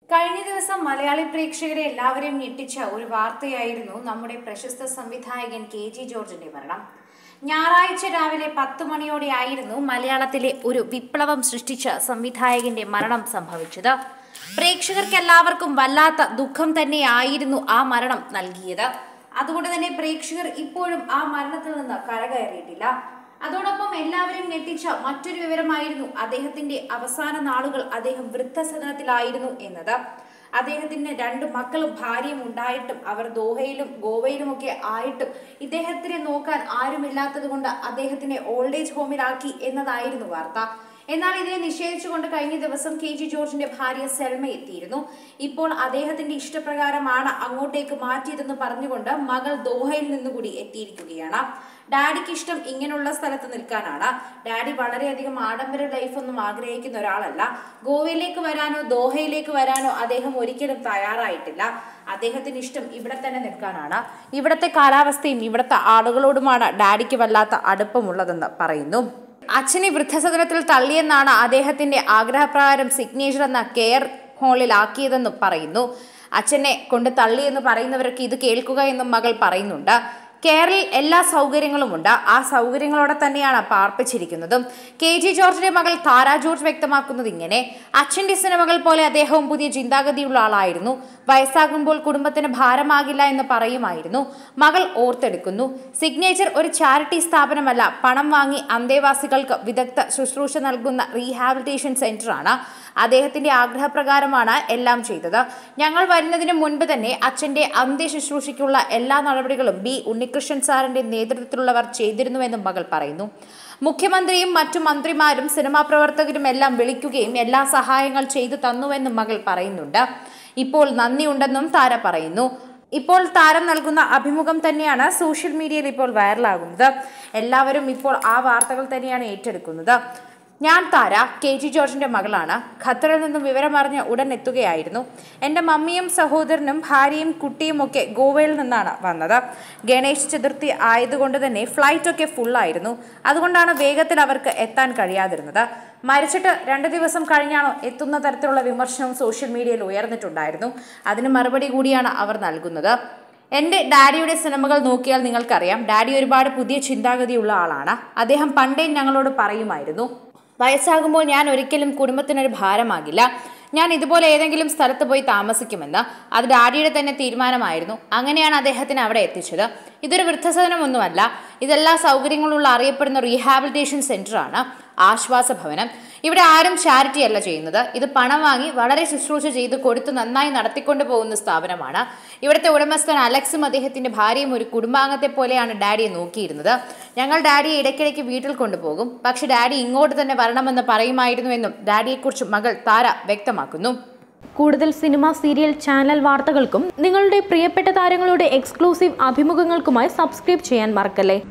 കഴിഞ്ഞ ദിവസം മലയാളി പ്രേക്ഷകരെ എല്ലാവരെയും ഞെട്ടിച്ച ഒരു വാർത്തയായിരുന്നു നമ്മുടെ പ്രശസ്ത സംവിധായകൻ കെ ജി ജോർജിന്റെ മരണം ഞായറാഴ്ച രാവിലെ പത്ത് മണിയോടെയായിരുന്നു മലയാളത്തിലെ ഒരു വിപ്ലവം സൃഷ്ടിച്ച സംവിധായകന്റെ മരണം സംഭവിച്ചത് പ്രേക്ഷകർക്ക് എല്ലാവർക്കും വല്ലാത്ത ദുഃഖം തന്നെയായിരുന്നു ആ മരണം നൽകിയത് അതുകൊണ്ട് തന്നെ പ്രേക്ഷകർ ഇപ്പോഴും ആ മരണത്തിൽ നിന്ന് കരകയറിയിട്ടില്ല അതോടൊപ്പം എല്ലാവരെയും ഞെട്ടിച്ച മറ്റൊരു വിവരമായിരുന്നു അദ്ദേഹത്തിന്റെ അവസാന നാളുകൾ അദ്ദേഹം വൃദ്ധസദനത്തിലായിരുന്നു എന്നത് അദ്ദേഹത്തിന് രണ്ട് മക്കളും ഭാര്യയും ഉണ്ടായിട്ടും അവർ ദോഹയിലും ഗോവയിലുമൊക്കെ ആയിട്ടും ഇദ്ദേഹത്തിനെ നോക്കാൻ ആരുമില്ലാത്തത് കൊണ്ട് അദ്ദേഹത്തിനെ ഓൾഡ് ഏജ് ഹോമിലാക്കി എന്നതായിരുന്നു വാർത്ത എന്നാൽ ഇതിനെ നിഷേധിച്ചുകൊണ്ട് കഴിഞ്ഞ ദിവസം കെ ജി ജോർജിന്റെ ഭാര്യ സെൽമ എത്തിയിരുന്നു ഇപ്പോൾ അദ്ദേഹത്തിന്റെ ഇഷ്ടപ്രകാരമാണ് അങ്ങോട്ടേക്ക് മാറ്റിയതെന്ന് പറഞ്ഞുകൊണ്ട് മകൾ ദോഹയിൽ നിന്നുകൂടി എത്തിയിരിക്കുകയാണ് ഡാഡിക്ക് ഇഷ്ടം ഇങ്ങനെയുള്ള സ്ഥലത്ത് നിൽക്കാനാണ് ഡാഡി വളരെയധികം ആഡംബര ലൈഫൊന്നും ആഗ്രഹിക്കുന്ന ഒരാളല്ല ഗോവയിലേക്ക് വരാനോ ദോഹയിലേക്ക് വരാനോ അദ്ദേഹം ഒരിക്കലും തയ്യാറായിട്ടില്ല അദ്ദേഹത്തിന് ഇഷ്ടം ഇവിടെ തന്നെ നിൽക്കാനാണ് ഇവിടുത്തെ കാലാവസ്ഥയും ഇവിടുത്തെ ആളുകളോടുമാണ് ഡാഡിക്ക് വല്ലാത്ത അടുപ്പമുള്ളതെന്ന് പറയുന്നു അച്ഛനെ വൃദ്ധസദനത്തിൽ തള്ളിയെന്നാണ് അദ്ദേഹത്തിന്റെ ആഗ്രഹപ്രകാരം സിഗ്നേച്ചർ എന്ന കെയർ ഹാളിലാക്കിയതെന്നും പറയുന്നു അച്ഛനെ കൊണ്ട് തള്ളിയെന്ന് പറയുന്നവരൊക്കെ ഇത് കേൾക്കുക എന്നും മകൾ പറയുന്നുണ്ട് കെയറിൽ എല്ലാ സൗകര്യങ്ങളുമുണ്ട് ആ സൗകര്യങ്ങളോടെ തന്നെയാണ് പാർപ്പിച്ചിരിക്കുന്നതും കെ ജി ജോർജിന്റെ മകൾ താര ജോർജ് വ്യക്തമാക്കുന്നത് ഇങ്ങനെ അച്ഛന്റെ സിനിമകൾ പോലെ അദ്ദേഹവും പുതിയ ചിന്താഗതിയുള്ള ആളായിരുന്നു വയസ്സാകുമ്പോൾ കുടുംബത്തിന് ഭാരമാകില്ല എന്ന് പറയുമായിരുന്നു മകൾ ഓർത്തെടുക്കുന്നു സിഗ്നേച്ചർ ഒരു ചാരിറ്റി സ്ഥാപനമല്ല പണം വാങ്ങി അന്തേവാസികൾക്ക് വിദഗ്ധ ശുശ്രൂഷ നൽകുന്ന റീഹാബിലിറ്റേഷൻ സെന്ററാണ് അദ്ദേഹത്തിന്റെ ആഗ്രഹപ്രകാരമാണ് എല്ലാം ചെയ്തത് ഞങ്ങൾ വരുന്നതിന് മുൻപ് തന്നെ അച്ഛന്റെ അന്ത്യശുശ്രൂഷയ്ക്കുള്ള എല്ലാ നടപടികളും ബി ഉണ്ണികൃഷ്ണൻ സാറിന്റെ നേതൃത്വത്തിലുള്ളവർ ചെയ്തിരുന്നുവെന്നും മകൾ പറയുന്നു മുഖ്യമന്ത്രിയും മറ്റു മന്ത്രിമാരും സിനിമാ പ്രവർത്തകരും എല്ലാം വിളിക്കുകയും എല്ലാ സഹായങ്ങൾ ചെയ്തു തന്നുവെന്നും മകൾ പറയുന്നുണ്ട് ഇപ്പോൾ നന്ദിയുണ്ടെന്നും താര പറയുന്നു ഇപ്പോൾ താരം നൽകുന്ന അഭിമുഖം തന്നെയാണ് സോഷ്യൽ മീഡിയയിൽ ഇപ്പോൾ വൈറലാകുന്നത് എല്ലാവരും ഇപ്പോൾ ആ വാർത്തകൾ തന്നെയാണ് ഏറ്റെടുക്കുന്നത് ഞാൻ താര കെ ജി ജോർജിന്റെ മകളാണ് ഖത്തറിൽ നിന്നും വിവരമറിഞ്ഞ് ഉടൻ എത്തുകയായിരുന്നു എൻ്റെ മമ്മിയും സഹോദരനും ഭാര്യയും കുട്ടിയും ഒക്കെ ഗോവയിൽ നിന്നാണ് വന്നത് ഗണേശ് ചതുർത്ഥി ആയതുകൊണ്ട് തന്നെ ഫ്ലൈറ്റ് ഒക്കെ ഫുള്ളായിരുന്നു അതുകൊണ്ടാണ് വേഗത്തിൽ അവർക്ക് എത്താൻ കഴിയാതിരുന്നത് മരിച്ചിട്ട് രണ്ട് ദിവസം കഴിഞ്ഞാണോ എത്തുന്ന തരത്തിലുള്ള വിമർശനവും സോഷ്യൽ മീഡിയയിൽ ഉയർന്നിട്ടുണ്ടായിരുന്നു അതിന് മറുപടി കൂടിയാണ് അവർ നൽകുന്നത് എൻ്റെ ഡാഡിയുടെ സിനിമകൾ നോക്കിയാൽ നിങ്ങൾക്കറിയാം ഡാഡി ഒരുപാട് പുതിയ ചിന്താഗതിയുള്ള ആളാണ് അദ്ദേഹം പണ്ടേ ഞങ്ങളോട് പറയുമായിരുന്നു വയസ്സാകുമ്പോൾ ഞാൻ ഒരിക്കലും കുടുംബത്തിനൊരു ഭാരമാകില്ല ഞാൻ ഇതുപോലെ ഏതെങ്കിലും സ്ഥലത്ത് പോയി താമസിക്കുമെന്ന് അത് ഡാഡിയുടെ തന്നെ തീരുമാനമായിരുന്നു അങ്ങനെയാണ് അദ്ദേഹത്തിന് അവിടെ എത്തിച്ചത് ഇതൊരു വൃദ്ധസദനമൊന്നുമല്ല ഇതെല്ലാ സൗകര്യങ്ങളുള്ള അറിയപ്പെടുന്ന റീഹാബിലിറ്റേഷൻ സെൻ്ററാണ് ആശ്വാസ ഭവനം ഇവിടെ ആരും ചാരിറ്റി അല്ല ചെയ്യുന്നത് ഇത് പണം വാങ്ങി വളരെ ശുശ്രൂഷ ചെയ്ത് കൊടുത്ത് നന്നായി നടത്തിക്കൊണ്ടു പോകുന്ന സ്ഥാപനമാണ് ഇവിടുത്തെ ഉടമസ്ഥൻ അലക്സും അദ്ദേഹത്തിന്റെ ഭാര്യയും ഒരു കുടുംബാംഗത്തെ പോലെയാണ് ഡാഡിയെ നോക്കിയിരുന്നത് ഞങ്ങൾ ഡാഡിയെ ഇടയ്ക്കിടയ്ക്ക് വീട്ടിൽ കൊണ്ടുപോകും പക്ഷെ ഡാഡി ഇങ്ങോട്ട് തന്നെ വരണമെന്ന് പറയുമായിരുന്നുവെന്നും ഡാഡിയെക്കുറിച്ച് മകൾ താര വ്യക്തമാക്കുന്നു കൂടുതൽ സിനിമ സീരിയൽ ചാനൽ വാർത്തകൾക്കും നിങ്ങളുടെ പ്രിയപ്പെട്ട താരങ്ങളുടെ എക്സ്ക്ലൂസീവ് അഭിമുഖങ്ങൾക്കുമായി സബ്സ്ക്രൈബ് ചെയ്യാൻ മറക്കല്ലേ